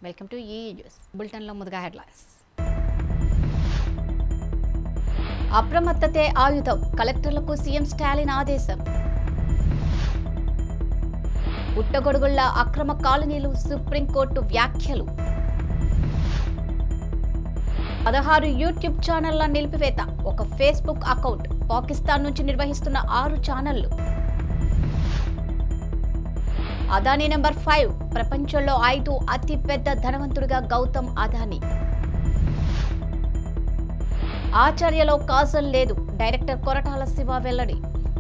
Welcome to ఈ news బులెటిన్లో ముందుగా హెడ్లైన్స్ అప్రమత్తతే ఆయుధం కలెక్టర్లకు సీఎం స్టాలిన్ ఆదేశం పుట్టగొడుగుళ్ల అక్రమ కాలనీలు సుప్రీంకోర్టు వ్యాఖ్యలు పదహారు యూట్యూబ్ ఛానళ్ల నిలిపివేత ఒక ఫేస్బుక్ అకౌంట్ పాకిస్తాన్ నుంచి నిర్వహిస్తున్న ఆరు ఛానళ్లు అదానీ నెంబర్ ఫైవ్ ప్రపంచంలో ఐదు అతి పెద్ద ధనవంతుడిగా గౌతమ్ అదానీ ఆచార్యలో కాజల్ లేదు డైరెక్టర్ కొరటాల శివ వెల్లడి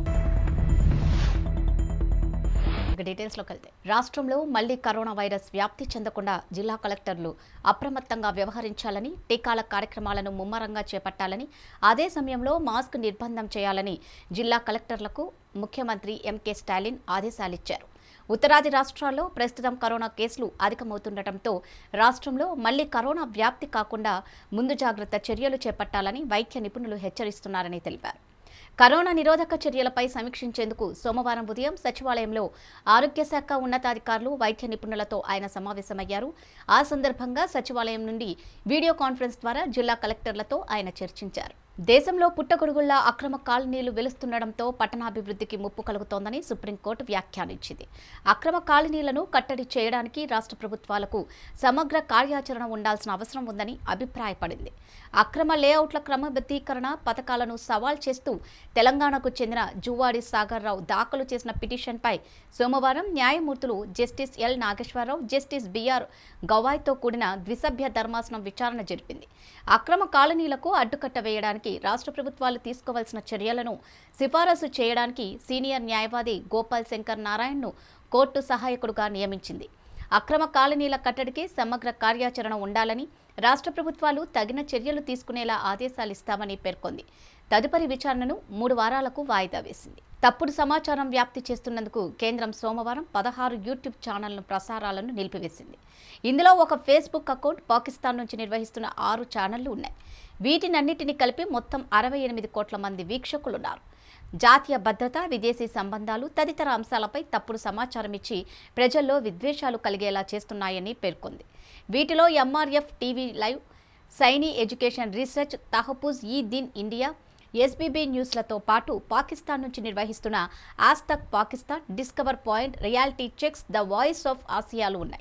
ఇక డీటెయిల్స్లోకి వెళ్తే రాష్ట్రంలో మళ్లీ కరోనా వైరస్ వ్యాప్తి చెందకుండా జిల్లా కలెక్టర్లు అప్రమత్తంగా వ్యవహరించాలని టీకాల కార్యక్రమాలను ముమ్మరంగా చేపట్టాలని అదే సమయంలో మాస్క్ నిర్బంధం చేయాలని జిల్లా కలెక్టర్లకు ముఖ్యమంత్రి ఎంకే స్టాలిన్ ఆదేశాలిచ్చారు ఉత్తరాది రాష్ట్రాల్లో ప్రస్తుతం కరోనా కేసులు అధికమవుతుండటంతో రాష్ట్రంలో మళ్లీ కరోనా వ్యాప్తి కాకుండా ముందు జాగ్రత్త చర్యలు చేపట్టాలని వైద్య నిపుణులు హెచ్చరిస్తున్నారని తెలిపారు కరోనా నిరోధక చర్యలపై సమీక్షించేందుకు సోమవారం ఉదయం సచివాలయంలో ఆరోగ్య శాఖ ఉన్నతాధికారులు వైద్య నిపుణులతో ఆయన సమావేశమయ్యారు ఆ సందర్భంగా సచివాలయం నుండి వీడియో కాన్ఫరెన్స్ ద్వారా జిల్లా కలెక్టర్లతో ఆయన చర్చించారు దేశంలో పుట్టగొడుగుళ్ల అక్రమ కాలనీలు వెలుస్తుండటంతో పట్టణాభివృద్ధికి ముప్పు కలుగుతోందని సుప్రీంకోర్టు వ్యాఖ్యానించింది అక్రమ కాలనీలను కట్టడి చేయడానికి రాష్ట్ర ప్రభుత్వాలకు సమగ్ర కార్యాచరణ ఉండాల్సిన అవసరం ఉందని అభిప్రాయపడింది అక్రమ లేఅవుట్ల క్రమబద్ధీకరణ పథకాలను సవాల్ చేస్తూ తెలంగాణకు చెందిన జువ్వాడి సాగర్ రావు దాఖలు చేసిన పిటిషన్పై సోమవారం న్యాయమూర్తులు justice L Nageswara Rao justice BR గవాయ్తో కూడిన ద్విసభ్య ధర్మాసనం విచారణ జరిపింది అక్రమ కాలనీలకు అడ్డుకట్ట వేయడానికి రాష్ట్ర ప్రభుత్వాలు తీసుకోవాల్సిన చర్యలను సిఫారసు చేయడానికి సీనియర్ న్యాయవాది గోపాల్ శంకర్ నారాయణ్ను కోర్టు సహాయకుడుగా నియమించింది అక్రమ కాలనీల కట్టడికి సమగ్ర కార్యాచరణ ఉండాలని రాష్ట్ర ప్రభుత్వాలు తగిన చర్యలు తీసుకునేలా ఆదేశాలిస్తామని పేర్కొంది తదుపరి విచారణను మూడు వారాలకు వాయిదా వేసింది తప్పుడు సమాచారం వ్యాప్తి చేస్తున్నందుకు కేంద్రం సోమవారం పదహారు యూట్యూబ్ ఛానళ్ల ప్రసారాలను నిలిపివేసింది ఇందులో ఒక ఫేస్బుక్ అకౌంట్ పాకిస్తాన్ నుంచి నిర్వహిస్తున్న ఆరు ఛానళ్లు ఉన్నాయి వీటినన్నిటిని కలిపి మొత్తం అరవై ఎనిమిది కోట్ల మంది వీక్షకులున్నారు జాతీయ భద్రత విదేశీ సంబంధాలు తదితర అంశాలపై తప్పుడు సమాచారం ఇచ్చి ప్రజల్లో విద్వేషాలు కలిగేలా చేస్తున్నాయని పేర్కొంది వీటిలో ఎంఆర్ఎఫ్ టీవీ లైవ్ సైనీ ఎడ్యుకేషన్ రీసెర్చ్ తహపూజ్ ఈ దిన్ ఇండియా ఎస్బీబీ న్యూస్లతో పాటు పాకిస్తాన్ నుంచి నిర్వహిస్తున్న ఆస్తక్ Pakistan discover point reality checks the voice of ఆసియాలు ఉన్నాయి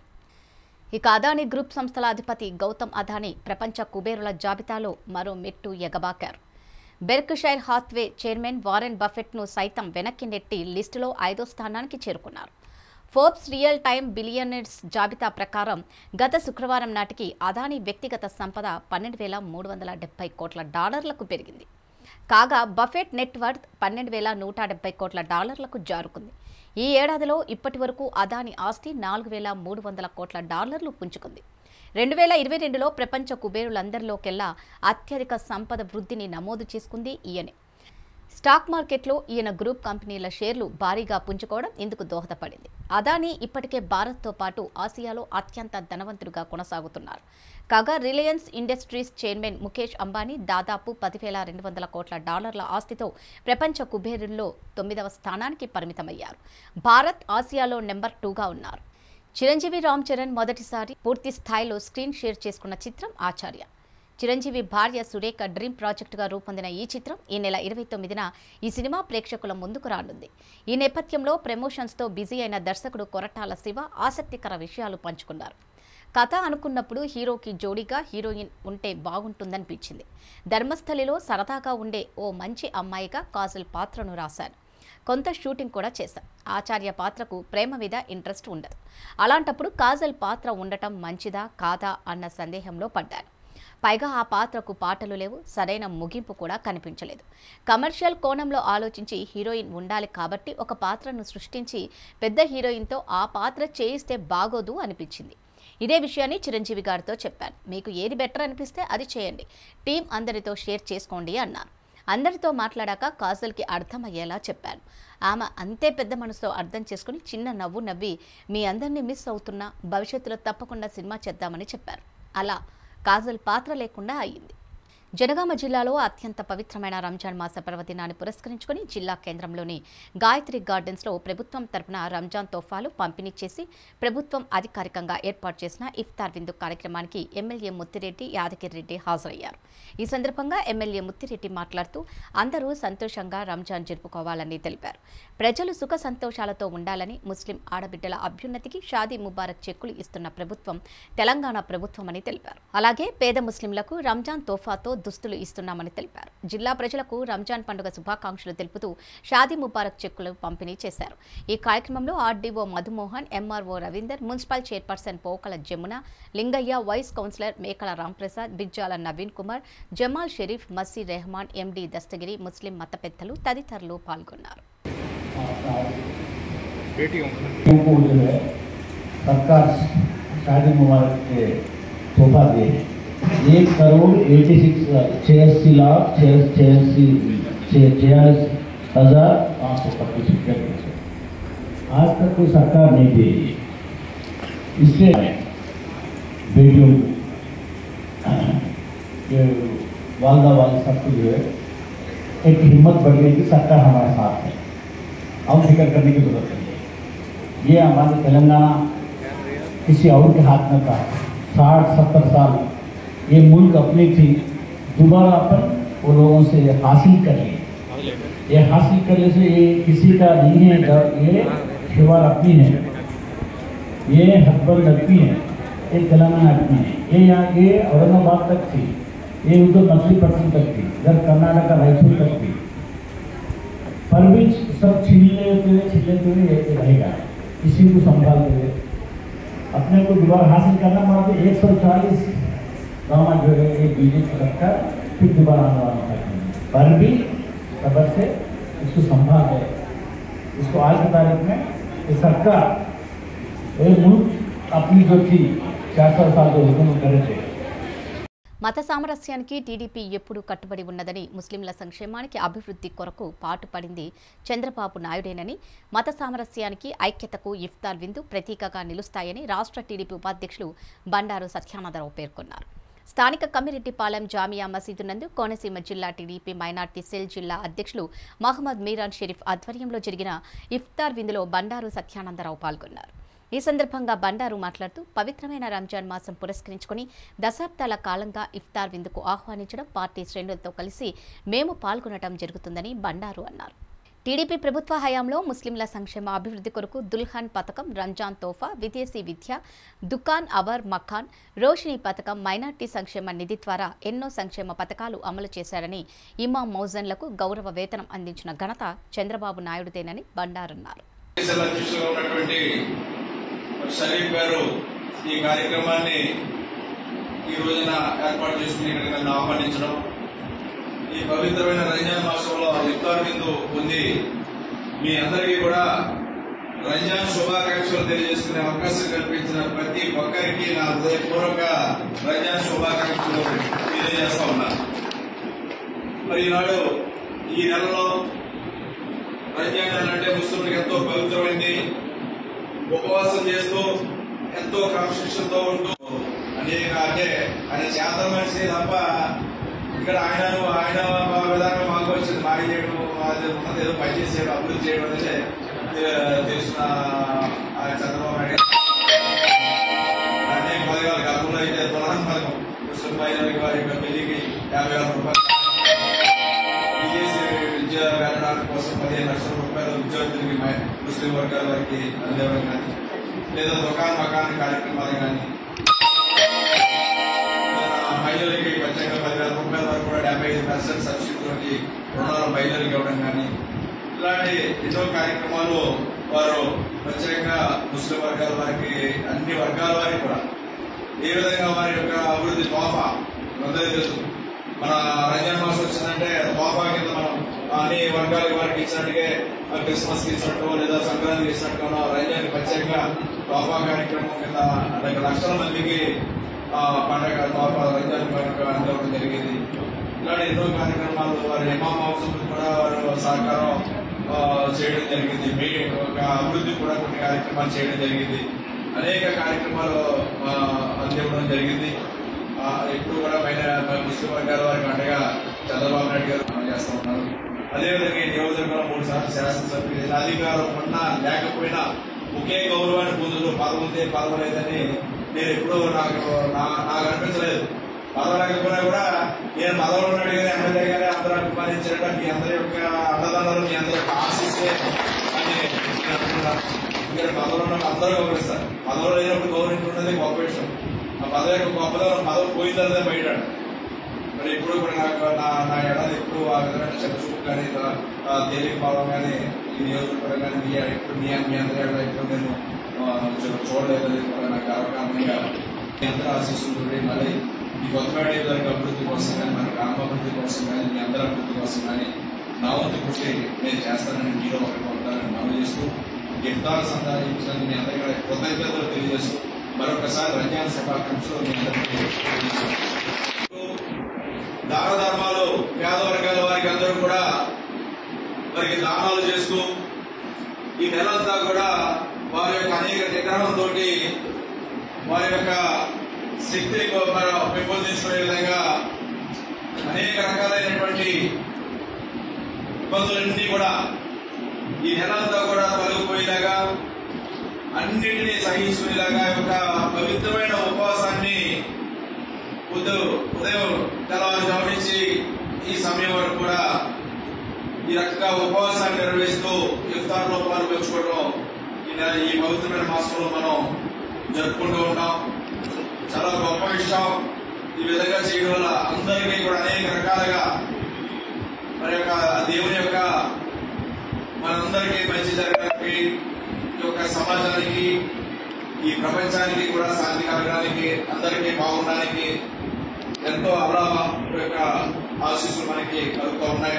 ఇక అదానీ గ్రూప్ సంస్థల అధిపతి గౌతమ్ అదానీ ప్రపంచ కుబేరుల జాబితాలో మరో మెట్టు ఎగబాకారు బెర్క్షైర్ హాత్వే చైర్మన్ వారెన్ బఫెట్ను సైతం వెనక్కి నెట్టి లిస్టులో ఐదో స్థానానికి చేరుకున్నారు ఫోర్బ్స్ రియల్ టైమ్ బిలియనర్స్ జాబితా ప్రకారం గత శుక్రవారం నాటికి అదానీ వ్యక్తిగత సంపద పన్నెండు వేల మూడు వందల డెబ్బై కోట్ల డాలర్లకు పెరిగింది కాగా బఫెట్ నెట్వర్త్ పన్నెండు వేల నూట డెబ్బై కోట్ల డాలర్లకు జారుకుంది ఈ ఏడాదిలో ఇప్పటి వరకు అదాని ఆస్తి నాలుగు వేల మూడు వందల కోట్ల డాలర్లు పుంజుకుంది రెండు వేల ఇరవై రెండులో ప్రపంచ కుబేరులందరిలోకెల్లా అత్యధిక సంపద వృద్ధిని నమోదు చేసుకుంది ఈయనే స్టాక్ మార్కెట్లో ఈయన గ్రూప్ కంపెనీల షేర్లు భారీగా పుంజుకోవడం ఇందుకు దోహదపడింది అదానీ ఇప్పటికే భారత్తో పాటు ఆసియాలో అత్యంత ధనవంతుడిగా కొనసాగుతున్నారు కాగా Reliance Industries chairman Mukesh Ambani దాదాపు పదివేల రెండు వందల కోట్ల డాలర్ల ఆస్తితో ప్రపంచ కుబేరుల్లో తొమ్మిదవ స్థానానికి పరిమితమయ్యారు భారత్ ఆసియాలో నెంబర్ టూగా ఉన్నారు చిరంజీవి రామ్ చరణ్ మొదటిసారి పూర్తి స్థాయిలో స్క్రీన్ షేర్ చేసుకున్న చిత్రం ఆచార్య చిరంజీవి భార్య సురేఖ డ్రీమ్ ప్రాజెక్టుగా రూపొందిన ఈ చిత్రం ఈ నెల ఇరవై తొమ్మిదిన ఈ సినిమా ప్రేక్షకుల ముందుకు రానుంది ఈ నేపథ్యంలో ప్రమోషన్స్తో బిజీ అయిన దర్శకుడు కొరటాల శివ ఆసక్తికర విషయాలు పంచుకున్నారు కథ అనుకున్నప్పుడు హీరోకి జోడీగా హీరోయిన్ ఉంటే బాగుంటుందనిపించింది ధర్మస్థలిలో సరదాగా ఉండే ఓ మంచి అమ్మాయిగా కాజల్ పాత్రను రాశాను కొంత షూటింగ్ కూడా చేశాం ఆచార్య పాత్రకు ప్రేమ మీద ఇంట్రెస్ట్ ఉండదు అలాంటప్పుడు కాజల్ పాత్ర ఉండటం మంచిదా కాదా అన్న సందేహంలో పడ్డాను పైగా ఆ పాత్రకు పాటలు లేవు సరైన ముగింపు కూడా కనిపించలేదు కమర్షియల్ కోణంలో ఆలోచించి హీరోయిన్ ఉండాలి కాబట్టి ఒక పాత్రను సృష్టించి పెద్ద హీరోయిన్తో ఆ పాత్ర చేయిస్తే బాగోదు అనిపించింది ఇదే విషయాన్ని చిరంజీవి గారితో చెప్పాను మీకు ఏది బెటర్ అనిపిస్తే అది చేయండి టీం అందరితో షేర్ చేసుకోండి అన్నారు అందరితో మాట్లాడాక కాజల్కి అర్థమయ్యేలా చెప్పాను ఆమె అంతే పెద్ద మనసుతో అర్థం చేసుకుని చిన్న నవ్వు నవ్వి మీ అందరినీ మిస్ అవుతున్నా భవిష్యత్తులో తప్పకుండా సినిమా చేద్దామని చెప్పారు అలా కాజల్ పాత్ర లేకుండా అయ్యింది జనగామ జిల్లాలో అత్యంత పవిత్రమైన రంజాన్ మాస పర్వదినాన్ని పురస్కరించుకుని జిల్లా కేంద్రంలోని గాయత్రి గార్డెన్స్లో ప్రభుత్వం తరపున రంజాన్ తోఫాలు పంపిణీ చేసి ప్రభుత్వం అధికారికంగా ఏర్పాటు చేసిన ఇఫ్తార్ విందు కార్యక్రమానికి ఎమ్మెల్యే ముత్తిరెడ్డి యాదగిరిరెడ్డి హాజరయ్యారు ఈ సందర్భంగా ఎమ్మెల్యే ముత్తిరెడ్డి మాట్లాడుతూ అందరూ సంతోషంగా రంజాన్ జరుపుకోవాలని తెలిపారు ప్రజలు సుఖ సంతోషాలతో ఉండాలని ముస్లిం ఆడబిడ్డల అభ్యున్నతికి షాదీ ముబారక్ చెక్కులు ఇస్తున్న ప్రభుత్వం తెలంగాణ ప్రభుత్వమని తెలిపారు అలాగే పేద ముస్లింలకు రంజాన్ తోఫాతో దుస్తులు ఇస్తున్నామని తెలిపారు జిల్లా ప్రజలకు రంజాన్ పండుగ శుభాకాంక్షలు తెలుపుతూ షాదీ ముబారక్ చెక్కులు పంపిణీ చేశారు ఈ కార్యక్రమంలో RDO Madhumohan MRO Ravinder municipal chairperson Pokala Jamuna Lingaiah vice councillor Mekala Ramprasad బిజ్జాల Naveen Kumar Jamal Sharif మసీ Rahman ఎండి దస్తగిరి ముస్లిం మత పెద్దలు తదితరులు పాల్గొన్నారు लोगों को जो है सरकार शादी मुबारक के तोहफा दिए हैं एक करोड़ एटी सिक्स छियासी लाख छियासी छियालीस हजार पाँच सौ पच्चीस रुपये आज तक कोई सरकार नहीं दे रही है इसलिए बेटियों के वालदा वाले सबको जो है एक हिम्मत बढ़ गई कि सरकार हमारे साथ है अब फिक्र करने की जरूरत नहीं है ये हमारे तेलंगाना किसी और के हाथ में था साठ सत्तर साल ये मुल्क अपनी थी दोबारा अपन वो लोगों से हासिल कर लिए ये हासिल करने से ये किसी का नहीं है डर ये शिवार अपनी है ये हकबंद अपनी है ये तेलंगाना अपनी है ये यहाँ ये औरंगाबाद तक थी ये उधर मछलीपट्टनम तक थी इधर कर्नाटका रायचूर तक थी पर भी सब छीनने हुए छीनते हुए ये रहेगा इसी को संभालते हुए अपने को दोबारा हासिल करना पड़ा तो एक सौ चालीस गाँव जो है ये बीजेपी सरकार फिर दोबारा आने वाला था पर भी सबर से इसको संभाल है इसको आज की तारीख में ये सरकार ये मुल्क अपनी जो थी चार सौ साल जो हुकूमत कर रहे थे మత సామరస్యానికి టీడీపీ ఎప్పుడూ కట్టుబడి ఉన్నదని ముస్లింల సంక్షేమానికి అభివృద్ధి కొరకు పాటుపడింది చంద్రబాబు నాయుడేనని మత సామరస్యానికి ఐక్యతకు ఇఫ్తార్ విందు ప్రతీకగా నిలుస్తాయని రాష్ట్ర టీడీపీ ఉపాధ్యక్షులు బండారు సత్యానందరావు పేర్కొన్నారు స్థానిక కమ్మిరెడ్డిపాలెం జామియా మసీదు నందు కోనసీమ జిల్లా టీడీపీ మైనార్టీ సెల్ జిల్లా అధ్యక్షులు మహమ్మద్ మీరాన్ షరీఫ్ ఆధ్వర్యంలో జరిగిన ఇఫ్తార్ విందులో బండారు సత్యానందరావు పాల్గొన్నారు ఈ సందర్భంగా బండారు మాట్లాడుతూ పవిత్రమైన రంజాన్ మాసం పురస్కరించుకుని దశాబ్దాల కాలంగా ఇఫ్తార్ విందుకు ఆహ్వానించడం పార్టీ శ్రేణులతో కలిసి మేము పాల్గొనడం జరుగుతుందని బండారు అన్నారు టీడీపీ ప్రభుత్వ హయాంలో ముస్లింల సంక్షేమ అభివృద్ధి కొరకు దుల్హన్ పథకం రంజాన్ తోఫా విదేశీ విద్య దుకాన్ అవర్ మఖాన్ రోషిని పథకం మైనార్టీ సంక్షేమ నిధి ద్వారా ఎన్నో సంక్షేమ పథకాలు అమలు చేశారని ఇమాం మౌజన్లకు గౌరవ వేతనం అందించిన ఘనత చంద్రబాబు నాయుడుదేనని బండారన్నారు దేశాల అధ్యక్షులుగా ఉన్నటువంటి షరీఫ్ గారు ఈ కార్యక్రమాన్ని ఈ రోజున ఏర్పాటు చేసుకుని ఇక్కడికి నన్ను ఆహ్వానించడం ఈ పవిత్రమైన రంజాన్ మాసంలో ఇఫ్తార్ విందు పొంది మీ అందరికీ కూడా రంజాన్ శుభాకాంక్షలు తెలియజేసుకునే అవకాశం కల్పించిన ప్రతి ఒక్కరికి నా హృదయపూర్వక రంజాన్ శుభాకాంక్షలు తెలియజేస్తా ఉన్నాను మరి ఈనాడు ఈ నెలలో రంజాన్ నెల అంటే ముస్లింలకు ఎంతో పవిత్రమైంది ఉపవాసం చేస్తూ ఎంతో క్రమశిక్షణతో ఉంటూ అనేక అంటే ఆయన చేత మనిషి తప్ప ఇక్కడ ఆయనను ఆయన విధానం మాకు వచ్చింది మాయ చేయడం అది ఉన్నది ఏదో పని చేసేయడం అభివృద్ధి చేయడం అనేది ఆ, తెలిసిన ఆయన చంద్రబాబు నాయుడు గారు. అనేక పథకాలు గతంలో అయితే తులహన్ పథకం ముస్లిం మహిళలకి వారి యొక్క పెళ్లికి యాభై వేల రూపాయలు విదేశీ విద్య వెళ్ళడానికి కోసం పదిహేను లక్షల రూపాయలు విద్యార్థులకి మై- ముస్లిం వర్గాల వారికి అందివ్వడం కానీ లేదా దుకాణ మకాన్ కార్యక్రమాలు కానీ ఆ, మహిళలకి ప్రత్యేకంగా పదివేల రూపాయల వరకు కూడా డెబ్బై ఐదు పర్సెంట్ సబ్సిడీ తోటి రుణాలు మహిళలకు ఇవ్వడం కానీ ఇలాంటి ఎన్నో కార్యక్రమాలు వారు ప్రత్యేకంగా ముస్లిం వర్గాల వారికి అన్ని వర్గాల వారికి కూడా ఏ విధంగా వారి యొక్క అభివృద్ధి తోఫా అందరికీ తెలుసు మన రంజాన్ మాసం వచ్చిందంటే తోఫా కింద మనం అన్ని వర్గాల వారికి ఇచ్చినట్టుగా ఆ క్రిస్మస్ కి ఇచ్చినట్టు లేదా సంక్రాంతికి ఇచ్చినట్టుగా రంజాన్ ప్రత్యేకంగా తోఫా కార్యక్రమం కింద అనేక లక్షల మందికి ఆ, పండగ తోఫా రంజాన్ పండుగ అందివ్వడం జరిగింది ఇలాంటి ఎన్నో కార్యక్రమాలు వారి ఇమాం హౌస్ కూడా వారు సహకారం ఆ, చేయడం జరిగింది మీ ఒక అభివృద్ధి కూడా కొన్ని కార్యక్రమాలు చేయడం జరిగింది అనేక కార్యక్రమాలు ఆ, అందివ్వడం జరిగింది ఆ, ఎప్పుడు కూడా పైన ముస్లిం వర్గాల వారికి అండగా చంద్రబాబు నాయుడు గారు అమలు చేస్తూ ఉన్నారు అదేవిధంగా ఈ నియోజకవర్గంలో మూడు సార్లు శాసనసభ్యులు ఏదైనా అధికారం ఉన్నా లేకపోయినా ఒకే గౌరవాన్ని పొందుతూ పదవి ఉంటే పదవి లేదని నేను ఎప్పుడూ నాకు నా- నాకు అనిపించలేదు పదవి లేకపోయినా కూడా నేను పదవులు ఉన్నాడు కానీ ఎమ్మెల్యే గానీ అందరూ అభిమానించినట్టు మీ అందరి యొక్క అన్నదానాలు మీ అందరి యొక్క ఆశిస్తే అని నేను అనుకుంటున్నాను ఇక్కడ పదవులు ఉన్న అందరూ గౌరవిస్తారు పదవులు లేనప్పుడు గౌరవించుకున్నది గొప్ప విషయం ఆ పదవి యొక్క గొప్పదనం పదవి పోయిన తర్వాత బయట మరి ఎప్పుడు కూడా నాకు నా నా ఏడాది ఎప్పుడు ఆ విధమైన చర్చూపు కానీ తేలిక భావం కానీ ఈ నియోజకవర్గం కానీ మీ ఎప్పుడు మీ మీ అందరి ఏడాది ఎప్పుడు నేను ఆ, చూ- చూడలేదు అది కూడా నాకు గర్వకారణంగా మీ అందరూ ఆశిస్తుంటుంది మళ్ళీ ఈ కొత్తపేట నియోజకవర్గ అభివృద్ధి కోసం కానీ మన గ్రామ అభివృద్ధి కోసం కానీ మీ అందరి అభివృద్ధి కోసం కానీ నా వంతు కృషి నేను చేస్తానని మీలో ఒకటి ఉంటానని మనవి చేస్తూ ఇఫ్తార్ సందర్శించినందుకు మీ అందరికీ కూడా కృతజ్ఞతలు తెలియజేస్తూ మరొకసారి రంజాన్ శుభాకాంక్షలు మీ అందరికీ తెలియజేస్తున్నాను. దాన ధర్మాలు పేద వర్గాల వారికి అందరూ కూడా వారికి దానాలు చేస్తూ ఈ నెలంతా కూడా వారి యొక్క అనేక నిగ్రహంతో వారి యొక్క శక్తిని కొ- మన పెంపొందించుకునే విధంగా అనేక రకాలైనటువంటి ఇబ్బందులన్నీ కూడా ఈ నెలంతా కూడా తొలగిపోయేలాగా అన్నిటినీ సహించుకునేలాగా ఒక పవిత్రమైన ఉపవాసాన్ని ఉదయం ఉదయం తెల్లవారుజాము నుంచి ఈ సమయం వరకు కూడా ఈ రకంగా ఉపవాసాన్ని నిర్వహిస్తూ ఇఫ్తార్లో పాల్గొంచుకోవడం ఈ నెల ఈ పవిత్రమైన మాసంలో మనం జరుపుకుంటూ ఉంటాం చాలా గొప్ప విషయం ఈ విధంగా చేయడం వల్ల అందరికీ కూడా అనేక రకాలుగా మరి యొక్క దేవుని యొక్క మనందరికీ మంచి జరగడానికి ఈ యొక్క సమాజానికి ఈ ప్రపంచానికి కూడా శాంతి కలగడానికి అందరికీ బాగుండడానికి ఎంతో అలాభ యొక్క ఆశీస్సులు మనకి కలుగుతూ ఉన్నాయి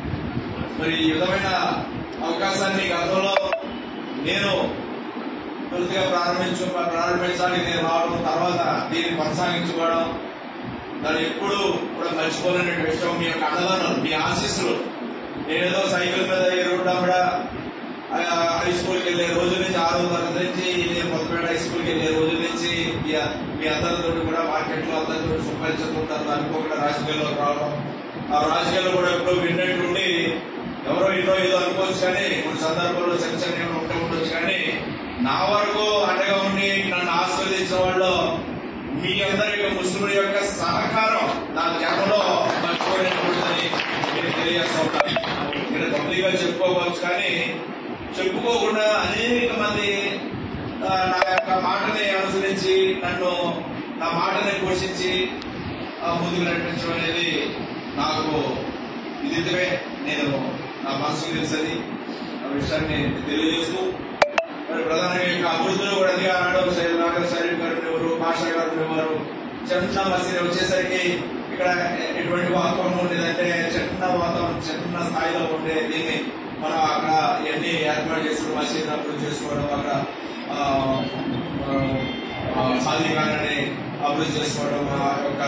మరి ఈ విధమైన అవకాశాన్ని గతంలో నేను పూర్తిగా ప్రారంభించు ప్రారంభించడానికి నేను రావడం తర్వాత దీన్ని కొనసాగించుకోవడం దాన్ని ఎప్పుడు కూడా మర్చిపోలేని విషయం మీ యొక్క అన్నదానం మీ ఆశీస్సులు నేనేదో సైకిల్ మీద ఎరుగుంటా కూడా ఆ, హై స్కూల్కి వెళ్ళే రోజు నుంచి ఆరో తరగతి నుంచి నేను కొత్తపేట హై స్కూల్కి వెళ్ళే రోజు నుంచి మీ- మీ అందరితో కూడా మార్కెట్లో అందరితో సుపరిచితుంటారు అనుకోకుండా రాజకీయాల్లోకి రావడం ఆ రాజకీయాల్లో కూడా ఎప్పుడో విన్నట్టుండి ఎవరో ఎన్నో ఏదో అనుకోవచ్చు కానీ కొన్ని సందర్భాల్లో చిన్న చిన్న ఏమైనా ఉంటే ఉండొచ్చు కానీ నా వరకు అండగా ఉండి నన్ను ఆస్వాదించిన వాళ్ళు మీ అందరి యొక్క ముస్లింల యొక్క సహకారం నా జన్మలో మర్చిపోయినటువంటిదని నేను తెలియజేస్తా ఉంటాను నేను పబ్లిక్గా చెప్పుకోవచ్చు కానీ చెప్పుకోకుండా అనేక మంది ఆ, నా యొక్క మాటని అనుసరించి నన్ను నా మాటని పోషించి ఆ, ముందుకు నడిపించడం అనేది నాకు ఇదివే నేను నా మనసుకు తెలిసేది ఆ విషయాన్ని తెలియజేస్తూ మరి ప్రధానంగా ఈ యొక్క అభివృద్ధిలో కూడా అదిగా ఆడడం నాగర్ షరీఫ్ గారు ఉండేవారు పాషా గారు ఉండేవారు చిన్న మసీదు వచ్చేసరికి ఇక్కడ ఎటువంటి వాతావరణం ఉండేదంటే చిన్న వాతావరణం చిన్న స్థాయిలో ఉండే దీన్ని మనం అక్కడ ఎన్ని ఏర్పాటు చేసుకోవడం మసీదు అభివృద్ధి చేసుకోవడం అక్కడ ఆ, ఆ, ఆ, సాధికారాన్ని అభివృద్ధి చేసుకోవడం ఆ యొక్క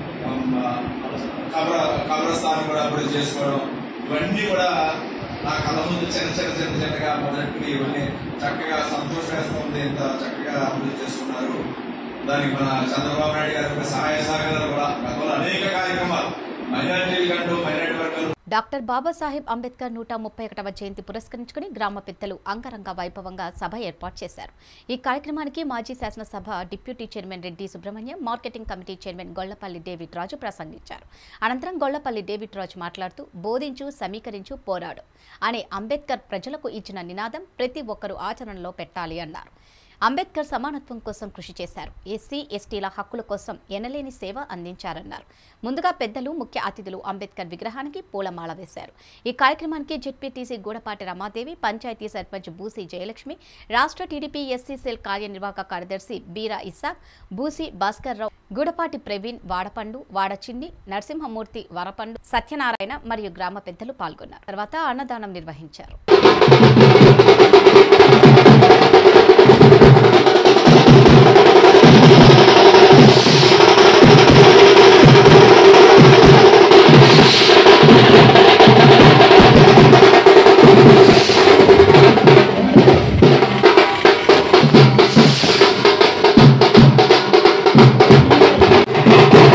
ఆ, కబర కబరస్థానం కూడా అభివృద్ధి చేసుకోవడం ఇవన్నీ కూడా నా కళ్ళ ముందు చిన్న చిన్న చిన్న చిన్నగా మొదటి ఇవన్నీ చక్కగా సంతోషేస్తుంది ఇంత చక్కగా అభివృద్ధి చేసుకున్నారు దానికి మన చంద్రబాబు నాయుడు గారి యొక్క సహాయ సహకారాలు కూడా గతంలో అనేక కార్యక్రమాలు మైనార్టీలు కంటూ మైనార్టీ వర్గాలు డాక్టర్ బాబాసాహెబ్ అంబేద్కర్ నూట ముప్పై ఒకటవ జయంతి పురస్కరించుకుని గ్రామ పెద్దలు అంగరంగ వైభవంగా సభ ఏర్పాటు చేశారు ఈ కార్యక్రమానికి మాజీ శాసనసభ deputy chairman Reddy Subrahmanyam marketing committee chairman Gollapalli David Raju ప్రసంగించారు అనంతరం గొళ్లపల్లి డేవిడ్ రాజు మాట్లాడుతూ బోధించు సమీకరించు పోరాడు అనే అంబేద్కర్ ప్రజలకు ఇచ్చిన నినాదం ప్రతి ఒక్కరూ ఆచరణలో పెట్టాలి అన్నారు అంబేద్కర్ సమానత్వం కోసం కృషి చేశారు ఎస్సీ ఎస్టీల హక్కుల కోసం ఎనలేని సేవ అందించారన్నారు ముందుగా పెద్దలు ముఖ్య అతిథులు అంబేద్కర్ విగ్రహానికి పూలమాల వేశారు ఈ కార్యక్రమానికి జెడ్పీటీసీ గూడపాటి రమాదేవి పంచాయతీ సర్పంచ్ బూసి జయలక్ష్మి రాష్ట్ర టీడీపీ ఎస్సీ సెల్ కార్యనిర్వాహక కార్యదర్శి బీరా ఇస్సాక్ బూసి భాస్కర్ రావు గూడపాటి ప్రవీణ్ వాడపండు వాడచిన్ని నరసింహమూర్తి వరపండు సత్యనారాయణ మరియు గ్రామ పెద్దలు పాల్గొన్నారు తర్వాత అన్నదానం నిర్వహించారు ¡Viva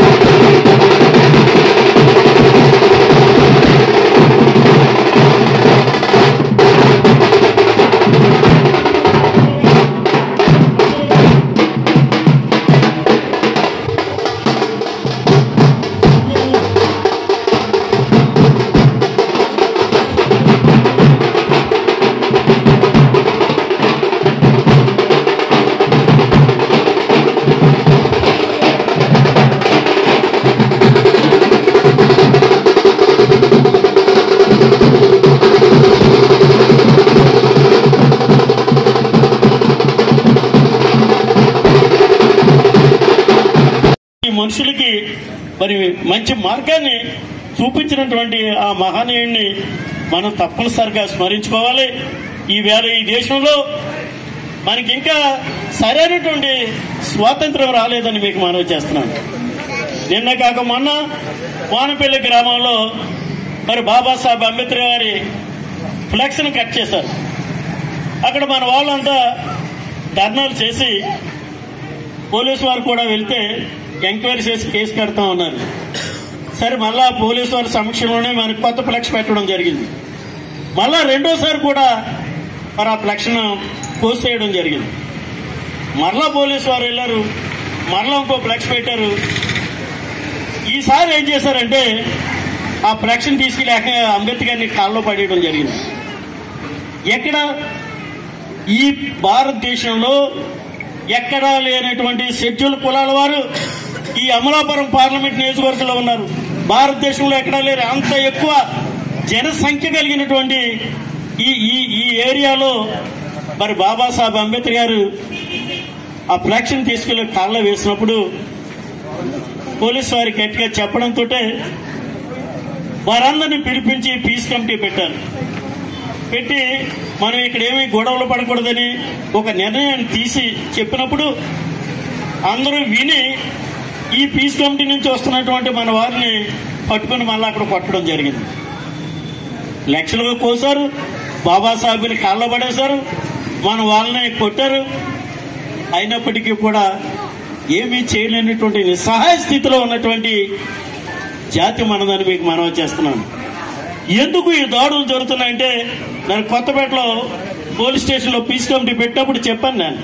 మనుషులకి మరి మంచి మార్గాన్ని చూపించినటువంటి ఆ మహనీయుడిని మనం తప్పనిసరిగా స్మరించుకోవాలి ఈవేళ ఈ దేశంలో మనకి ఇంకా సరైనటువంటి స్వాతంత్రం రాలేదని మీకు మనవి చేస్తున్నాను నిన్న కాక మొన్న వానపల్లి గ్రామంలో మరి బాబాసాహెబ్ అంబేద్కర్ గారి ఫ్లెక్స్ని కట్ చేశారు అక్కడ మన వాళ్ళంతా ధర్నాలు చేసి పోలీసు వారు కూడా వెళ్తే ఎంక్వైరీ చేసి కేసు కడతా ఉన్నారు సరే మళ్ళా పోలీసు వారి సమక్షంలోనే మనకి కొత్త ఫ్లెక్స్ పెట్టడం జరిగింది మళ్ళా రెండోసారి కూడా మరి ఆ ఫ్లెక్స్ను కోసేయడం జరిగింది మరలా పోలీసు వారు వెళ్ళారు మరలా ఇంకో ఫ్లెక్స్ పెట్టారు ఈసారి ఏం చేశారంటే ఆ ఫ్లెక్స్ని తీసుకెళ్ళి ఏకంగా అంబేద్కర్ని కాల్లో పడేయడం జరిగింది ఎక్కడ ఈ భారతదేశంలో ఎక్కడా లేనటువంటి షెడ్యూల్ కులాల వారు ఈ అమలాపురం పార్లమెంట్ నియోజకవర్గంలో ఉన్నారు భారతదేశంలో ఎక్కడా లేరు అంత ఎక్కువ జనసంఖ్య కలిగినటువంటి ఈ ఈ ఈ ఏరియాలో మరి బాబాసాహెబ్ అంబేద్కర్ గారు ఆ ఫ్లాక్షన్ తీసుకెళ్లి కాళ్ళ వేసినప్పుడు పోలీసు వారి గట్టిగా చెప్పడంతో వారందరినీ పిలిపించి పీస్ కమిటీ పెట్టారు పెట్టి మనం ఇక్కడ ఏమీ గొడవలు పడకూడదని ఒక నిర్ణయాన్ని తీసి చెప్పినప్పుడు అందరూ విని ఈ పీస్ కమిటీ నుంచి వస్తున్నటువంటి మన వారిని పట్టుకుని మళ్ళీ అక్కడ కొట్టడం జరిగింది లక్షలుగా కోసారు బాబాసాహెబ్ని కాళ్ళ పడేశారు మన వాళ్ళని కొట్టారు అయినప్పటికీ కూడా ఏమీ చేయలేనటువంటి నిస్సహాయ స్థితిలో ఉన్నటువంటి జాతి మనదని మీకు మనవి చేస్తున్నాను ఎందుకు ఈ దాడులు జరుగుతున్నాయంటే నేను కొత్తపేటలో పోలీస్ స్టేషన్లో పీస్ కమిటీ పెట్టినప్పుడు చెప్పాను నేను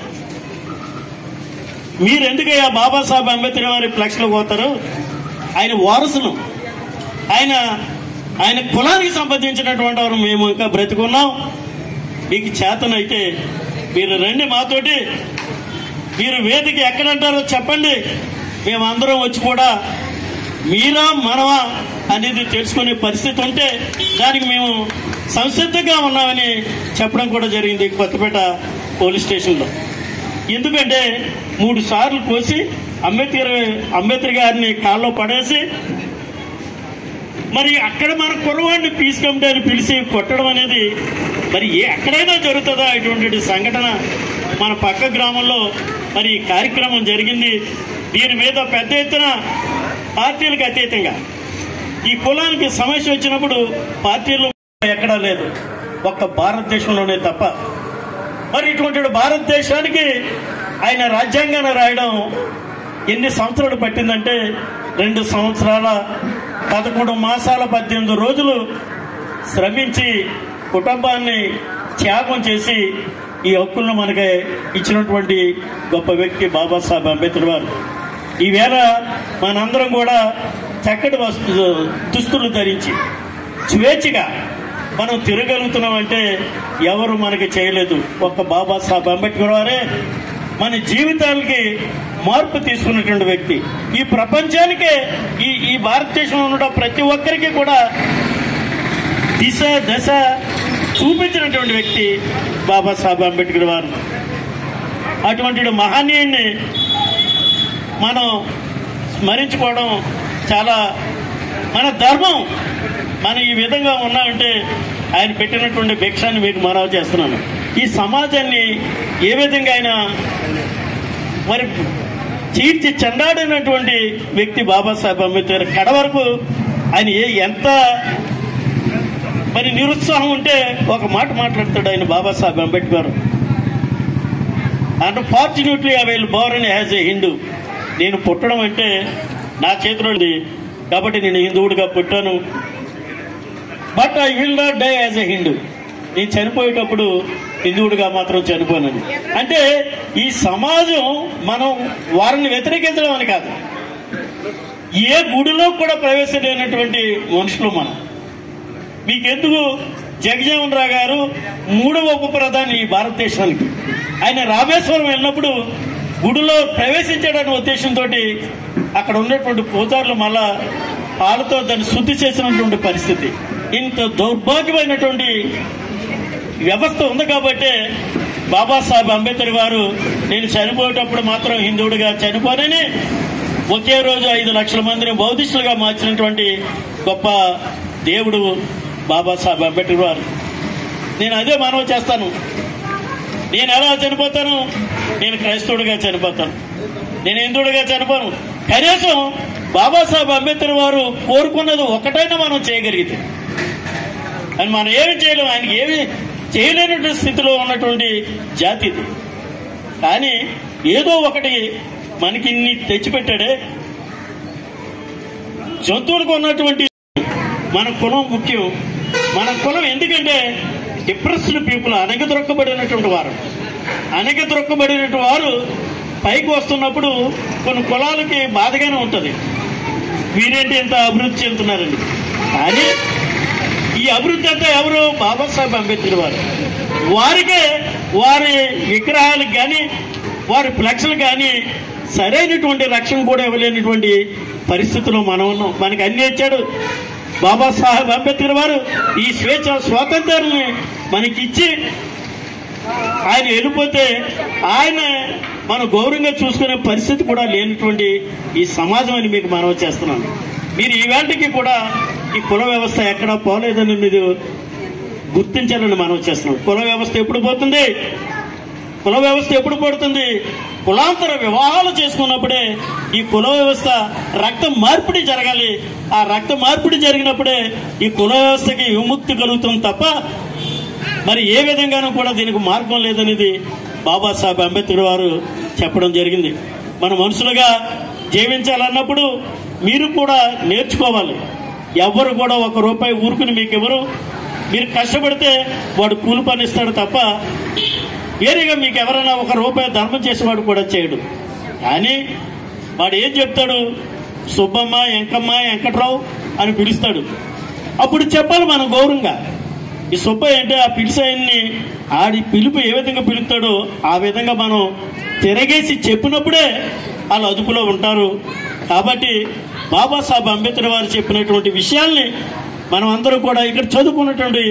మీరు ఎందుకయ్యా బాబాసాహెబ్ అంబేద్కర్ వారి ఫ్లెక్స్లో పోతారు ఆయన వారసులు ఆయన ఆయన కులానికి సంబంధించినటువంటి వారు మేము ఇంకా బ్రతికున్నాం మీకు చేతనైతే మీరు రండి మాతోటి మీరు వేదిక ఎక్కడంటారో చెప్పండి మేమందరం వచ్చి కూడా మీరా మనవా అనేది తెలుసుకునే పరిస్థితి ఉంటే దానికి మేము సంసిద్ధంగా ఉన్నామని చెప్పడం కూడా జరిగింది కొత్తపేట పోలీస్ స్టేషన్లో ఎందుకంటే మూడు సార్లు కోసి అంబేద్కర్ అంబేద్కర్ గారిని కాల్లో పడేసి మరి అక్కడ మన కుర్రవాడిని పీస్ కమిటీ అని పిలిచి కొట్టడం అనేది మరి ఏ ఎక్కడైనా జరుగుతుందా ఇటువంటి సంఘటన మన పక్క గ్రామంలో మరి ఈ కార్యక్రమం జరిగింది దీని మీద పెద్ద ఎత్తున పార్టీలకు అతీతంగా ఈ కులానికి సమస్య వచ్చినప్పుడు పార్టీలు ఎక్కడా లేదు ఒక్క భారతదేశంలోనే తప్ప మరి ఇటువంటి భారతదేశానికి ఆయన రాజ్యాంగాన్ని రాయడం ఎన్ని సంవత్సరాలు పట్టిందంటే రెండు సంవత్సరాల పదకొండు మాసాల పద్దెనిమిది రోజులు శ్రమించి కుటుంబాన్ని త్యాగం చేసి ఈ హక్కులను మనకి ఇచ్చినటువంటి గొప్ప వ్యక్తి బాబాసాహెబ్ అంబేద్కర్ వారు ఈవేళ మనందరం కూడా చక్కటి వస్తు దుస్తులు ధరించి స్వేచ్ఛగా మనం తిరగలుగుతున్నామంటే ఎవరు మనకి చేయలేదు ఒక్క బాబాసాహెబ్ అంబేద్కర్ వారే మన జీవితాలకి మార్పు తీసుకున్నటువంటి వ్యక్తి ఈ ప్రపంచానికే ఈ ఈ భారతదేశంలో ఉన్న ప్రతి ఒక్కరికి కూడా దిశ దశ చూపించినటువంటి వ్యక్తి బాబాసాహెబ్ అంబేద్కర్ వారు అటువంటి మహనీయుడిని మనం స్మరించుకోవడం చాలా మన ధర్మం మనం ఈ విధంగా ఉన్నామంటే ఆయన పెట్టినటువంటి భిక్షాన్ని మీకు మనవి చేస్తున్నాను ఈ సమాజాన్ని ఏ విధంగా ఆయన మరి చీర్చి చెండాడినటువంటి వ్యక్తి బాబాసాహెబ్ అంబేద్కర్ కడ వరకు ఆయన ఏ ఎంత మరి నిరుత్సాహం ఉంటే ఒక మాట మాట్లాడతాడు ఆయన Babasaheb Ambedkar unfortunately I will born as a Hindu నేను పుట్టడం అంటే నా చేతిలో ఉంది కాబట్టి నేను హిందువుడిగా పుట్టాను but I will not die as a Hindu నేను చనిపోయేటప్పుడు హిందువుడిగా మాత్రం చనిపోనని అంటే ఈ సమాజం మనం వారిని వ్యతిరేకించడం అని కాదు ఏ గుడిలో కూడా ప్రవేశం లేనటువంటి మనుషులు మనం మీకెందుకు జగజీవన్ రావు గారు మూడవ ఉప ప్రధాని ఈ భారతదేశానికి ఆయన రామేశ్వరం వెళ్ళినప్పుడు గుడిలో ప్రవేశించడానికి ఉద్దేశంతో అక్కడ ఉన్నటువంటి పూజారులు మళ్ళా పాలతో దాన్ని శుద్ధి చేసినటువంటి పరిస్థితి ఇంత దౌర్భాగ్యమైనటువంటి వ్యవస్థ ఉంది కాబట్టి బాబాసాహెబ్ అంబేద్కర్ గారు నేను చనిపోయేటప్పుడు మాత్రం హిందువుడిగా చనిపోనని ఒకే రోజు ఐదు లక్షల మందిని బౌద్ధిస్టులుగా మార్చినటువంటి గొప్ప దేవుడు బాబాసాహెబ్ అంబేద్కర్ వారు నేను అదే మనవి చేస్తాను నేను ఎలా చనిపోతాను నేను క్రైస్తవుడిగా చనిపోతాను నేను హిందువుడిగా చనిపోను కనీసం బాబాసాహెబ్ అంబేద్కర్ వారు కోరుకున్నది ఒకటైనా మనం చేయగలిగితే అని మనం ఏమి చేయలేము ఆయనకి ఏమి చేయలేనటువంటి స్థితిలో ఉన్నటువంటి జాతి ఇది కానీ ఏదో ఒకటి మనకి ఇన్ని తెచ్చిపెట్టాడే జంతువులకు ఉన్నటువంటి మన కులం ముఖ్యం మన కులం ఎందుకంటే డిప్రెస్డ్ పీపుల్ అనగదొరక్కబడినటువంటి వారు అనగదొరక్కబడినటువంటి వారు పైకి వస్తున్నప్పుడు కొన్ని కులాలకి బాధగానే ఉంటుంది వీరేంటి ఎంత అభివృద్ధి చెందుతున్నారండి కానీ ఈ అభివృద్ధి అంతా ఎవరు బాబాసాహెబ్ అంబేద్కర్ వారు వారికే వారి విగ్రహాలకు కానీ వారి ఫ్లెక్స్లకు కానీ సరైనటువంటి రక్షణ కూడా ఇవ్వలేనటువంటి పరిస్థితిలో మనం ఉన్నాం మనకి అన్ని ఇచ్చాడు బాబాసాహెబ్ అంబేద్కర్ వారు ఈ స్వేచ్ఛ స్వాతంత్రాన్ని మనకిచ్చి ఆయన వెళ్ళిపోతే ఆయన మనం గౌరవంగా చూసుకునే పరిస్థితి కూడా లేనటువంటి ఈ సమాజం అని మీకు మనవి చేస్తున్నాను మీరు ఈ వేళకి కూడా ఈ కుల వ్యవస్థ ఎక్కడా పోలేదని మీరు గుర్తించాలని మనవి చేస్తున్నాం కుల వ్యవస్థ ఎప్పుడు పోతుంది కుల వ్యవస్థ ఎప్పుడు పడుతుంది కులాంతర వివాహాలు చేసుకున్నప్పుడే ఈ కుల వ్యవస్థ రక్త మార్పిడి జరగాలి ఆ రక్త మార్పిడి జరిగినప్పుడే ఈ కుల వ్యవస్థకి విముక్తి కలుగుతుంది తప్ప మరి ఏ విధంగానూ కూడా దీనికి మార్గం లేదనేది బాబాసాహెబ్ అంబేద్కర్ వారు చెప్పడం జరిగింది మన మనుషులుగా జీవించాలన్నప్పుడు మీరు కూడా నేర్చుకోవాలి ఎవరు కూడా ఒక రూపాయి ఊరుకుని మీకు ఎవరు మీరు కష్టపడితే వాడు కూలి పని ఇస్తాడు తప్ప వేరేగా మీకు ఎవరైనా ఒక రూపాయి ధర్మం చేసేవాడు కూడా చేయడు కానీ వాడు ఏం చెప్తాడు సుబ్బమ్మ ఎంకమ్మ వెంకట్రావు అని పిలుస్తాడు అప్పుడు చెప్పాలి మనం గౌరవంగా ఈ సుబ్బయ్య అంటే ఆ పిలిసాయన్ని ఆడి పిలుపు ఏ విధంగా పిలుస్తాడో ఆ విధంగా మనం తిరగేసి చెప్పినప్పుడే వాళ్ళు అదుపులో ఉంటారు కాబట్టి బాబాసాహెబ్ అంబేద్కర్ వారు చెప్పినటువంటి విషయాల్ని మనం అందరూ కూడా ఇక్కడ చదువుకున్నటువంటి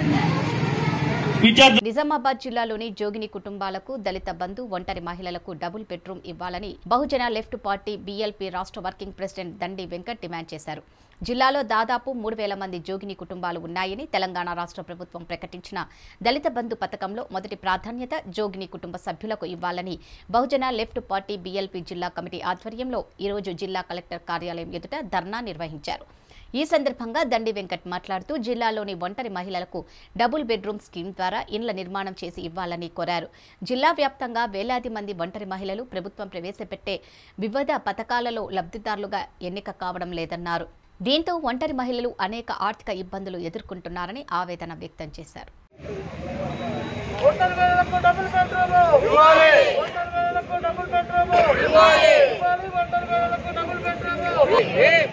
విద్యార్థి నిజామాబాద్ జిల్లాలోని జోగిని కుటుంబాలకు దళిత బంధు ఒంటరి మహిళలకు డబుల్ బెడ్రూమ్ ఇవ్వాలని బహుజన లెఫ్ట్ పార్టీ బీఎల్పీ రాష్ట్ర working president Dandi Venkat demand చేశారు జిల్లాలో దాదాపు మూడు వేల మంది జోగిని కుటుంబాలు ఉన్నాయని తెలంగాణ రాష్ట్ర ప్రభుత్వం ప్రకటించిన దళిత బంధు పథకంలో మొదటి ప్రాధాన్యత జోగిని కుటుంబ సభ్యులకు ఇవ్వాలని బహుజన లెఫ్ట్ పార్టీ బీఎల్పీ జిల్లా కమిటీ ఆధ్వర్యంలో ఈరోజు జిల్లా కలెక్టర్ కార్యాలయం ఎదుట ధర్నా నిర్వహించారు ఈ సందర్భంగా దండి వెంకట్ మాట్లాడుతూ జిల్లాలోని ఒంటరి మహిళలకు డబుల్ బెడ్రూమ్ స్కీమ్ ద్వారా ఇండ్ల నిర్మాణం చేసి ఇవ్వాలని కోరారు జిల్లా వ్యాప్తంగా వేలాది మంది ఒంటరి మహిళలు ప్రభుత్వం ప్రవేశపెట్టే వివిధ పథకాలలో లబ్ధిదారులుగా ఎన్నిక కావడం లేదన్నారు దీంతో ఒంటరి మహిళలు అనేక ఆర్థిక ఇబ్బందులు ఎదుర్కొంటున్నారని ఆవేదన వ్యక్తం చేశారు ఒంటరి వేలకు డబుల్ బెడ్రూమ్ ఇవ్వాలి ఒంటరి వేలకు డబుల్ బెడ్రూమ్ ఇవ్వాలి ఇవ్వాలి ఒంటరి వేలకు డబుల్ బెడ్రూమ్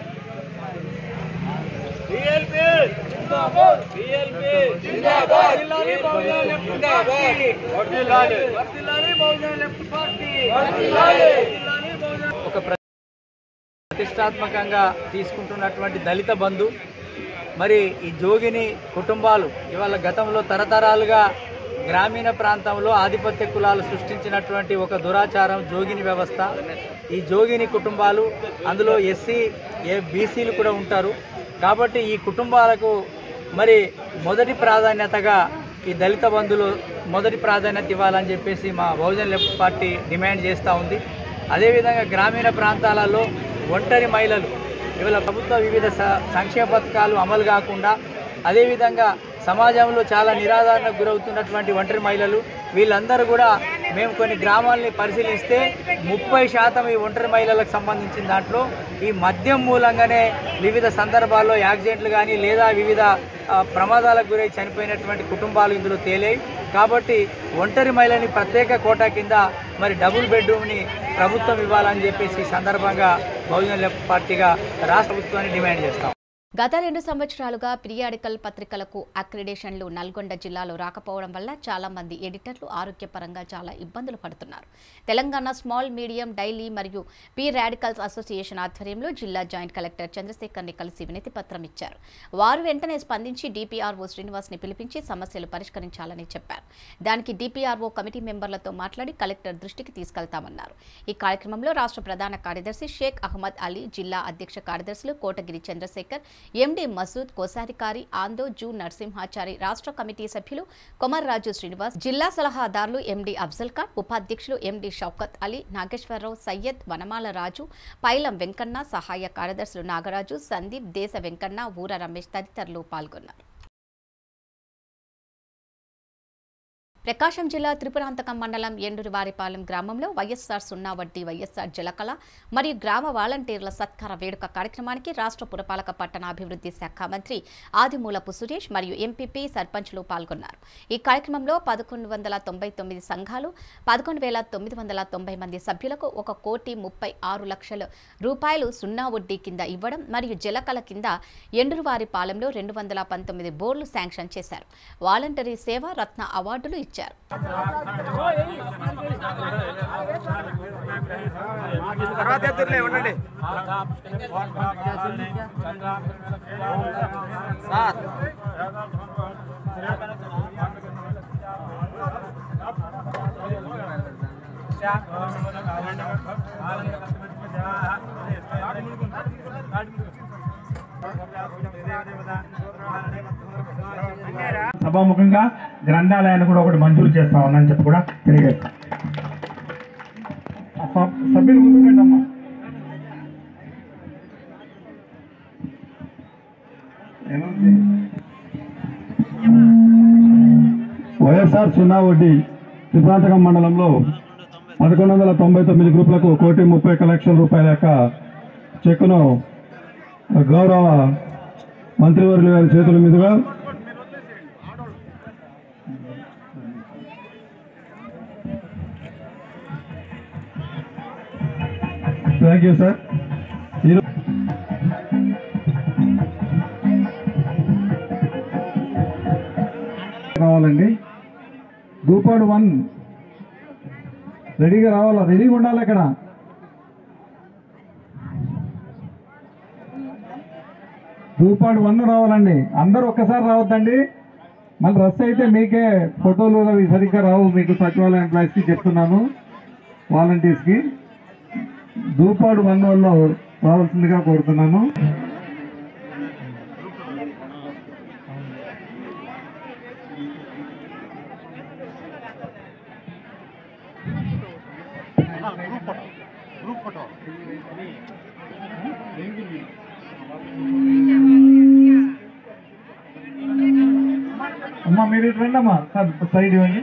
బిఎల్పి జిందాబాద్ బిఎల్పి జిందాబాద్ జిల్లాని బహుజన లెఫ్ట్ పార్టీ వర్ధిల్లాలి వర్ధిల్లాలి బహుజన లెఫ్ట్ పార్టీ వర్ధిల్లాలి జిల్లాని బహుజన ఒక ప్ర- ప్రతిష్టాత్మకంగా తీసుకుంటున్నటువంటి దళిత బంధు మరి ఈ జోగిని కుటుంబాలు ఇవాళ గతంలో తరతరాలుగా గ్రామీణ ప్రాంతంలో ఆధిపత్య కులాలు సృష్టించినటువంటి ఒక దురాచారం జోగిని వ్యవస్థ ఈ జోగిని కుటుంబాలు అందులో ఎస్సీ ఏ బీసీలు కూడా ఉంటారు కాబట్టి ఈ కుటుంబాలకు మరి మొదటి ప్రాధాన్యతగా ఈ దళిత బంధులు మొదటి ప్రాధాన్యత ఇవ్వాలని చెప్పేసి మా బహుజన్ లెఫ్ట్ పార్టీ డిమాండ్ చేస్తూ ఉంది అదేవిధంగా గ్రామీణ ప్రాంతాలలో ఒంటరి మహిళలు ఇవాళ ప్రభుత్వ వివిధ స- సంక్షేమ పథకాలు అమలు కాకుండా అదేవిధంగా సమాజంలో చాలా నిరాధారణకు గురవుతున్నటువంటి ఒంటరి మహిళలు వీళ్ళందరూ కూడా మేము కొన్ని గ్రామాలని పరిశీలిస్తే ముప్పై శాతం ఈ ఒంటరి మహిళలకు సంబంధించిన దాంట్లో ఈ మద్యం మూలంగానే వివిధ సందర్భాల్లో యాక్సిడెంట్లు కానీ లేదా వివిధ ఆ, ప్రమాదాలకు గురై చనిపోయినటువంటి కుటుంబాలు ఇందులో తేలాయి కాబట్టి ఒంటరి మహిళని ప్రత్యేక కోటా కింద మరి డబుల్ బెడ్రూమ్ని ప్రభుత్వం ఇవ్వాలని చెప్పేసి ఈ సందర్భంగా బహుజన లెఫ్ట్ పార్టీగా రాష్ట్ర ప్రభుత్వాన్ని డిమాండ్ చేస్తాం గత రెండు సంవత్సరాలుగా పిరియాడికల్ పత్రికలకు అక్రిడేషన్లు నల్గొండ జిల్లాలో రాకపోవడం వల్ల చాలా మంది ఎడిటర్లు ఆరోగ్యపరంగా చాలా ఇబ్బందులు పడుతున్నారు తెలంగాణ స్మాల్ మీడియం డైలీ మరియు పి రాడికల్స్ అసోసియేషన్ ఆధ్వర్యంలో జిల్లా జాయింట్ కలెక్టర్ చంద్రశేఖర్ని కలిసి వినతి పత్రం ఇచ్చారు వారు వెంటనే స్పందించి డిపిఆర్ఓ శ్రీనివాస్ని పిలిపించి సమస్యలు పరిష్కరించాలని చెప్పారు దానికి డిపిఆర్ఓ కమిటీ మెంబర్లతో మాట్లాడి కలెక్టర్ దృష్టికి తీసుకెళ్తామన్నారు ఈ కార్యక్రమంలో రాష్ట్ర ప్రధాన కార్యదర్శి షేక్ అహ్మద్ అలీ జిల్లా అధ్యక్ష కార్యదర్శులు కోటగిరి చంద్రశేఖర్ ఎండి మసూద్ కోశాధికారి ఆందో జూ నరసింహాచారి రాష్ట్ర కమిటీ సభ్యులు కొమర్రాజు శ్రీనివాస్ జిల్లా సలహాదారులు ఎండి అఫ్జల్ ఖాన్ ఉపాధ్యక్షులు ఎండి షౌకత్ అలీ నాగేశ్వరరావు సయ్యద్ వనమాల రాజు పైలం వెంకన్న సహాయ కార్యదర్శులు నాగరాజు సందీప్ దేశ వెంకన్న ఊర రమేష్ తదితరులు పాల్గొన్నారు ప్రకాశం జిల్లా త్రిపురాంతకం మండలం ఎండూరివారిపాలెం గ్రామంలో వైఎస్ఆర్ సున్నా వడ్డీ వైఎస్ఆర్ జలకళ మరియు గ్రామ వాలంటీర్ల సత్కార వేడుక కార్యక్రమానికి రాష్ట్ర పురపాలక పట్టణాభివృద్ధి శాఖ మంత్రి ఆదిమూలపు సురేష్ మరియు ఎంపీపీ సర్పంచ్లు పాల్గొన్నారు ఈ కార్యక్రమంలో పదకొండు వందల తొంభై తొమ్మిది సంఘాలు పదకొండు వేల తొమ్మిది వందల తొంభై మంది సభ్యులకు ఒక కోటి ముప్పై ఆరు లక్షల రూపాయలు సున్నా వడ్డీ కింద ఇవ్వడం మరియు జలకళ కింద ఎండూరువారిపాలెంలో రెండు వందల పంతొమ్మిది బోర్లు శాంక్షన్ చేశారు వాలంటరీ సేవ రత్న అవార్డులు ఇచ్చారు తర్వాత ఎత్తులే ఉండండి సార్ సభాముఖంగా గ్రంథాలయాన్ని కూడా ఒకటి మంజూరు చేస్తా ఉన్నానని చెప్పి కూడా తెలియజేస్తాం స- సభ్యులు ముందుకండి అమ్మా ఏముంది? వైఎస్ఆర్ సున్నా వడ్డీ త్రిప్రాంతకం మండలంలో పదకొండు వందల తొంభై తొమ్మిది గ్రూపులకు కోటి ముప్పై ఒక్క లక్షల రూపాయల యొక్క చెక్కును గౌరవ మంత్రివర్యుల గారి చేతుల మీదుగా థ్యాంక్ యూ సార్ ఈరో- రావాలండి దూపాడు వన్ రెడీగా రావాలా రెడీగా ఉండాలి ఇక్కడ దూపాడు వన్ రావాలండి అందరూ ఒక్కసారి రావద్దండి మళ్ళీ రస్ అయితే మీకే ఫోటోలు అవి సరిగ్గా రావు మీకు సచివాలయ ఎంప్లాయీస్కి చెప్తున్నాను వాలంటీర్స్కి దూపాడు వన్ వల్ల రావాల్సిందిగా కోరుతున్నాను అమ్మా మీరు ఇటు రండి అమ్మా సార్ సైడ్ ఇవ్వండి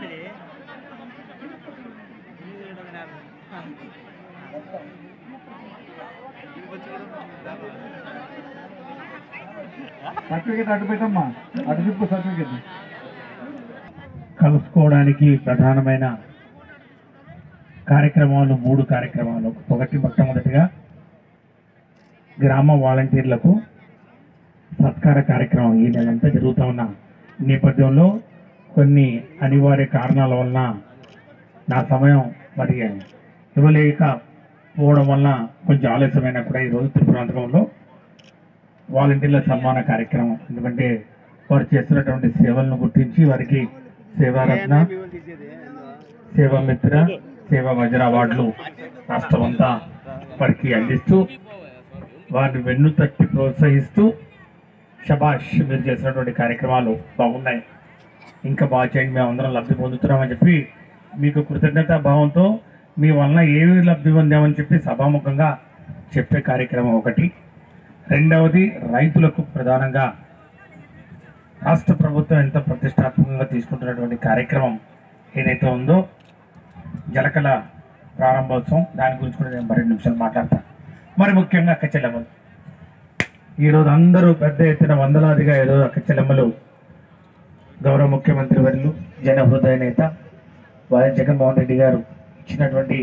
సర్టిఫికేట్ అటు పెట్టమ్మా అటు చెప్పు సర్టిఫికేట్ కలుసుకోవడానికి ప్రధానమైన కార్యక్రమాలు మూడు కార్యక్రమాలు ఒకటి మొట్టమొదటిగా గ్రామ వాలంటీర్లకు సత్కార కార్యక్రమం ఈ నెలంతా జరుగుతూ ఉన్న నేపథ్యంలో కొన్ని అనివార్య కారణాల వలన నా సమయం మరి ఇవ్వలేకపోవడం వలన కొంచెం ఆలస్యమైనా కూడా ఈరోజు త్రిపురాంతకంలో వాలంటీర్ల సన్మాన కార్యక్రమం ఎందుకంటే వారు చేస్తున్నటువంటి సేవలను గుర్తించి వారికి సేవారత్న సేవామిత్ర సేవా వజ్ర అవార్డులు రాష్ట్రం అంతా వారికి అందిస్తూ వారిని వెన్ను తట్టి ప్రోత్సహిస్తూ షబాష్ మీరు చేసినటువంటి కార్యక్రమాలు బాగున్నాయి ఇంకా బాగా చేయండి మేము అందరం లబ్ధి పొందుతున్నామని చెప్పి మీకు కృతజ్ఞతా భావంతో మీ వలన ఏమి లబ్ధి పొందామని చెప్పి సభాముఖంగా చెప్పే కార్యక్రమం ఒకటి రెండవది రైతులకు ప్రధానంగా రాష్ట్ర ప్రభుత్వం ఎంత ప్రతిష్టాత్మకంగా తీసుకుంటున్నటువంటి కార్యక్రమం ఏదైతే ఉందో జలకళ ప్రారంభోత్సవం దాని గురించి కూడా నేను మరిన్ని నిమిషాలు మాట్లాడతాను మరి ముఖ్యంగా అక్క చెల్లెమ్మలు ఈరోజు అందరూ పెద్ద ఎత్తున వందలాదిగా ఈరోజు అక్క చెల్లెమ్మలు గౌరవ ముఖ్యమంత్రి వర్యులు జన హృదయ నేత వైఎస్ జగన్మోహన్ రెడ్డి గారు ఇచ్చినటువంటి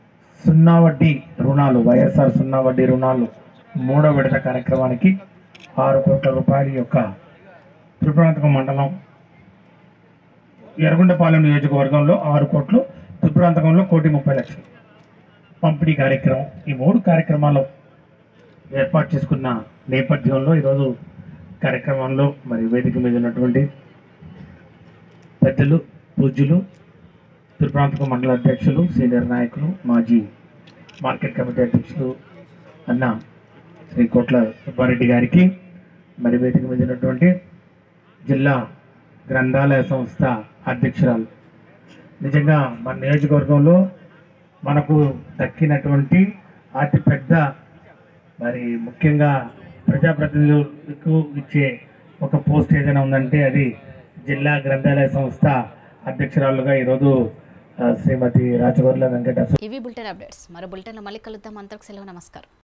సున్నా వడ్డీ రుణాలు వైఎస్ఆర్ సున్నా వడ్డీ రుణాలు మూడో విడత కార్యక్రమానికి ఆరు కోట్ల రూపాయల యొక్క త్రిపురాంతకం మండలం ఎర్రగొండపాలెం నియోజకవర్గంలో ఆరు కోట్లు త్రిపురాంతకంలో కోటి ముప్పై లక్షలు పంపిణీ కార్యక్రమం ఈ మూడు కార్యక్రమాలు ఏర్పాటు చేసుకున్న నేపథ్యంలో ఈరోజు కార్యక్రమంలో మరి వేదిక మీద ఉన్నటువంటి పెద్దలు పూజ్యులు త్రిప్రాంతక మండల అధ్యక్షులు సీనియర్ నాయకులు మాజీ మార్కెట్ కమిటీ అధ్యక్షులు అన్న శ్రీ కోట్ల సుబ్బారెడ్డి గారికి మరి వేదిక మీద ఉన్నటువంటి జిల్లా గ్రంథాలయ సంస్థ అధ్యక్షురాలు నిజంగా మన నియోజకవర్గంలో మనకు దక్కినటువంటి అతిపెద్ద మరి ముఖ్యంగా ప్రజాప్రతినిధులకు ఇచ్చే ఒక పోస్ట్ ఏదైనా ఉందంటే అది జిల్లా గ్రంథాలయ సంస్థ అధ్యక్షురాలుగా ఈరోజు ఆ, శ్రీమతి రాచగొర్ల వెంకట ఇవి బులెటిన్ అప్డేట్స్ మరో బులెటిన్లో మళ్ళీ కలుద్దాం అంతకు సెలవు నమస్కారం